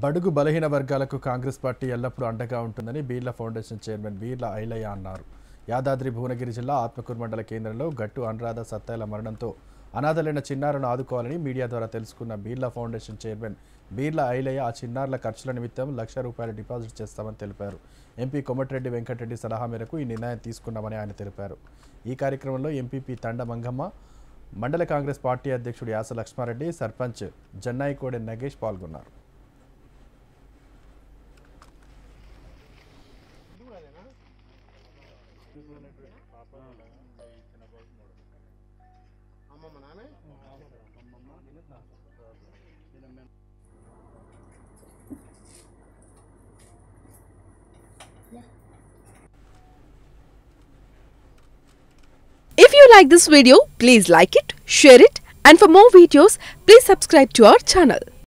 బడుగు బలహీన వర్గాలకు కాంగ్రెస్ పార్టీ ఎల్లప్పుడూ అండగా ఉంటుందని బీర్ల ఫౌండేషన్ చైర్మన్ బీర్ల ఐలయ్య అన్నారు యాదాద్రి భువనగిరి జిల్లా ఆత్మకూరు మండల కేంద్రంలో గట్టు అనురాధ సత్తాయిల మరణంతో అనాథలైన చిన్నారులను ఆదుకోవాలని మీడియా ద్వారా తెలుసుకున్న బీర్లా ఫౌండేషన్ చైర్మన్ బీర్ల ఐలయ్య ఆ చిన్నారుల ఖర్చుల నిమిత్తం లక్ష రూపాయలు డిపాజిట్ చేస్తామని తెలిపారు ఎంపీ కొమటిరెడ్డి వెంకటరెడ్డి సలహా మేరకు ఈ నిర్ణయం తీసుకున్నామని ఆయన తెలిపారు ఈ కార్యక్రమంలో ఎంపీపీ తండ మంగమ్మ మండల కాంగ్రెస్ పార్టీ అధ్యక్షుడు యాస లక్ష్మారెడ్డి సర్పంచ్ జన్నాయికోడె నగేష్ పాల్గొన్నారు అమ్మమ్మ నాన్న If you like this video, please like it, share it, and for more videos, please subscribe to our channel.